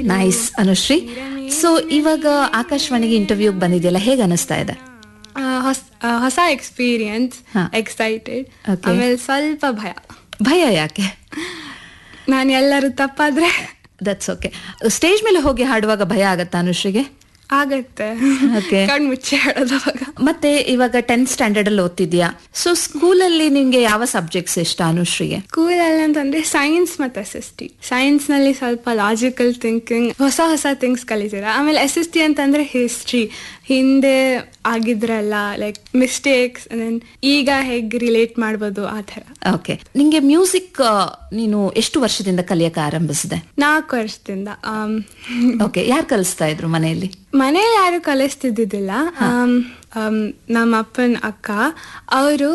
Nice Anushree so ಇವಾಗ ಆಕಾಶವಾಣಿಗೆ ಇಂಟರ್ವ್ಯೂಗೆ ಬಂದಿದೆಯಲ್ಲ ಹೇಗೆ ಅನಿಸ್ತಾ ಇದೆ ಆ, ಹೊಸ್- ಆ, ಹೊಸ ಎಕ್ಸ್ಪೀರಿಯನ್ಸ್ ಹಾ. Excited Okay. ಆಮೇಲೆ ಸ್ವಲ್ಪ ಭಯ ಭಯ ಯಾಕೆ ನಾನು ಎಲ್ಲರೂ ತಪ್ಪಾದ್ರೆ ದಟ್ಸ್ ಓಕೆ ಸ್ಟೇಜ್ ಮೇಲೆ ಹೋಗಿ ಹಾಡುವಾಗ ಭಯ ಆಗತ್ತಾ ಅನುಶ್ರೀಗೆ ಆಗತ್ತೆ Okay. ಕಣ್ ಮುಚ್ಚಿ ಹೇಳೋದವಾಗ ಮತ್ತೆ ಇವಾಗ ಟೆಂತ್ ಸ್ಟ್ಯಾಂಡರ್ಡ್ ಅಲ್ಲಿ ಓದ್ತಿದ್ಯಾ ಸೊ ಸ್ಕೂಲಲ್ಲಿ ನಿಂಗೆ ಯಾವ ಸಬ್ಜೆಕ್ಟ್ಸ್ ಇಷ್ಟ ಅನುಶ್ರೀಗೆ ಸ್ಕೂಲಲ್ಲಿ ಅಂತಂದ್ರೆ ಸೈನ್ಸ್ ಮತ್ತೆ ಎಸ್ ಎಸ್ ಟಿ ಸೈನ್ಸ್ ನಲ್ಲಿ ಸ್ವಲ್ಪ ಲಾಜಿಕಲ್ ಥಿಂಕಿಂಗ್ ಹೊಸ ಹೊಸ ಥಿಂಗ್ಸ್ ಕಲಿತೀರಾ ಆಮೇಲೆ ಎಸ್ ಎಸ್ ಟಿ ಅಂತಂದ್ರೆ ಹಿಸ್ಟ್ರಿ ಹಿಂದೆ ಆಗಿದ್ರಲ್ಲ ಲೈಕ್ ಮಿಸ್ಟೇಕ್ಸ್ ಈಗ ಹೇಗ್ ರಿಲೇಟ್ ಮಾಡ್ಬೋದು ಆ ಥರ ಓಕೆ ನಿಂಗೆ ಮ್ಯೂಸಿಕ್ ನೀನು ಎಷ್ಟು ವರ್ಷದಿಂದ ಕಲಿಯಕ್ಕೆ ಆರಂಭಿಸಿದೆ ನಾಲ್ಕು ವರ್ಷದಿಂದ ಆಮ್, ಓಕೆ ಯಾರು ಕಲಿಸ್ತಾ ಇದ್ರು ಮನೆಯಲ್ಲಿ ಮನೇಲಿ ಯಾರು ಕಲಿಸ್ತಿದ್ದಿದ್ದಿಲ್ಲ ಆಮ್, ಆಮ್, ನಮ್ಮ ಅಪ್ಪನ ಅಕ್ಕ ಅವರು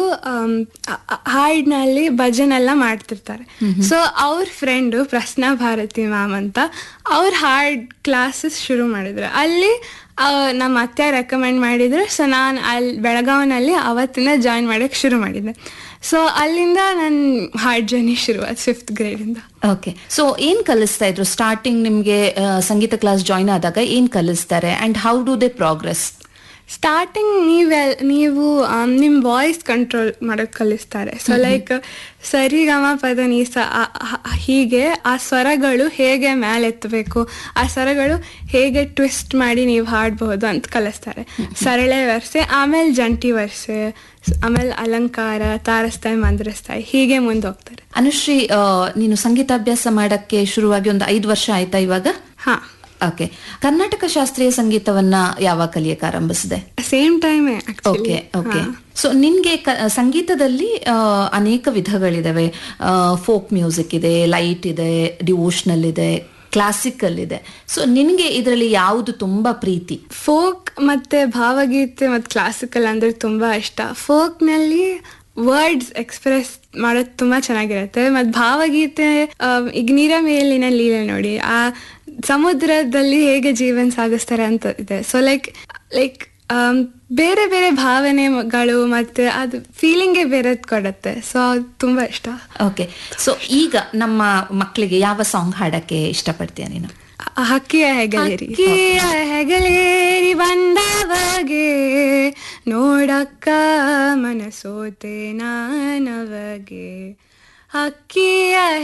ಹಾಡಿನಲ್ಲಿ ಭಜನೆಲ್ಲ ಮಾಡ್ತಿರ್ತಾರೆ ಸೊ ಅವ್ರ ಫ್ರೆಂಡು ಪ್ರಶ್ನಾ ಭಾರತಿ ಮ್ಯಾಮ್ ಅಂತ ಅವ್ರ ಹಾಡ್ ಕ್ಲಾಸಸ್ ಶುರು ಮಾಡಿದ್ರು ಅಲ್ಲಿ ಆ, ನಮ್ಮ ಅತ್ತೆ ರೆಕಮೆಂಡ್ ಮಾಡಿದ್ರು ಸೊ ನಾನು ಅಲ್ಲಿ ಬೆಳಗಾವಿನಲ್ಲಿ ಅವತ್ತಿನ ಜಾಯಿನ್ ಮಾಡೋಕ್ಕೆ ಶುರು ಮಾಡಿದ್ದೆ ಸೊ ಅಲ್ಲಿಂದ ನನ್ನ ಹಾಡ್ ಜರ್ನಿ ಶುರು ಆಯ್ತು ಫಿಫ್ತ್ ಗ್ರೇಡಿಂದ ಓಕೆ ಸೊ ಏನ್ ಕಲಿಸ್ತಾ ಇದ್ರು ಸ್ಟಾರ್ಟಿಂಗ್ ನಿಮ್ಗೆ ಆ, ಸಂಗೀತ ಕ್ಲಾಸ್ ಜಾಯಿನ್ ಆದಾಗ ಏನ್ ಕಲಿಸ್ತಾರೆ and how do they progress starting ನೀವೆಲ್ ನೀವು ಆಮ್, ನಿಮ್ ವಾಯ್ಸ್ ಕಂಟ್ರೋಲ್ ಮಾಡೋಕೆ ಕಲಿಸ್ತಾರೆ ಸೊ ಲೈಕ್ ಸರಿ ಗಮ ಪದ ನೀ ಸ ಆ- ಆ- ಹೀಗೆ ಆ ಸ್ವರಗಳು ಹೇಗೆ ಮೇಲೆತ್ತಬೇಕು ಆ ಸ್ವರಗಳು ಹೇಗೆ ಟ್ವಿಸ್ಟ್ ಮಾಡಿ ನೀವು ಹಾಡಬಹುದು ಅಂತ ಕಲಿಸ್ತಾರೆ ಸರಳೆ ವರ್ಸೆ ಆಮೇಲೆ ಜಂಟಿ ವರ್ಸೆ ಆಮೇಲೆ ಅಲಂಕಾರ ತಾರಸ್ತಾಯಿ ಮಂದ್ರಸ್ತಾಯಿ ಹೀಗೆ ಮುಂದೆ ಹೋಗ್ತಾರೆ ಅನುಶ್ರೀ ಆ, ನೀನು ಸಂಗೀತಾಭ್ಯಾಸ ಮಾಡಕ್ಕೆ ಶುರುವಾಗಿ ಒಂದು ಐದು ವರ್ಷ ಆಯ್ತಾ ಇವಾಗ ಹಾ ಓಕೆ ಕರ್ನಾಟಕ ಶಾಸ್ತ್ರೀಯ ಸಂಗೀತವನ್ನ ಯಾವಾಗ ಕಲಿಯಕ್ಕೆ ಆರಂಭಿಸಿದೆ ಸೇಮ್ ಟೈಮೇ ಓಕೆ ಓಕೆ ಸೊ ನಿನ್ಗೆ ಕ- ಸಂಗೀತದಲ್ಲಿ ಆ, ಅನೇಕ ವಿಧಗಳಿದಾವೆ ಫೋಕ್ ಮ್ಯೂಸಿಕ್ ಇದೆ ಲೈಟ್ ಇದೆ ಡಿವೋಷನಲ್ ಇದೆ ಕ್ಲಾಸಿಕಲ್ ಇದೆ ಸೊ ನಿನ್ಗೆ ಇದರಲ್ಲಿ ಯಾವುದು ತುಂಬಾ ಪ್ರೀತಿ ಫೋಕ್ ಮತ್ತೆ ಭಾವಗೀತೆ ಮತ್ತು ಕ್ಲಾಸಿಕಲ್ ಅಂದ್ರೆ ತುಂಬಾ ಇಷ್ಟ ಫೋಕ್ನಲ್ಲಿ ವರ್ಡ್ಸ್ ಎಕ್ಸ್ಪ್ರೆಸ್ ಮಾಡೋದು ತುಂಬಾ ಚೆನ್ನಾಗಿರುತ್ತೆ ಮತ್ತು ಭಾವಗೀತೆ ಆ, ಈಗ ನೀರ ಮೇಲಿನ ಲೀಲೆ ನೋಡಿ ಆ ಸಮುದ್ರದಲ್ಲಿ ಹೇಗೆ ಜೀವನ ಸಾಗಿಸ್ತಾರೆ ಅಂತ ಇದೆ ಸೊ ಲೈಕ್ ಲೈಕ್ ಬೇರೆ ಬೇರೆ ಭಾವನೆಗಳು ಮತ್ತೆ ಅದು ಫೀಲಿಂಗೇ ಬೇರೆದ್ ಕೊಡುತ್ತೆ ಸೊ ಅದು ತುಂಬಾ ಇಷ್ಟ ಓಕೆ ಸೊ ಈಗ ನಮ್ಮ ಮಕ್ಕಳಿಗೆ ಯಾವ ಸಾಂಗ್ ಹಾಡಕ್ಕೆ ಇಷ್ಟಪಡ್ತೀಯ ನೀನು ಆ ಹಕ್ಕಿಯ ಹೆಗಲೇರಿ ಹಕ್ಕಿಯ ಹೆಗಲೇರಿ ಬಂದವಗೆ ನೋಡಕ್ಕ ಮನಸೋತೆ ನಾನವಗೆ ಹಕ್ಕಿಯ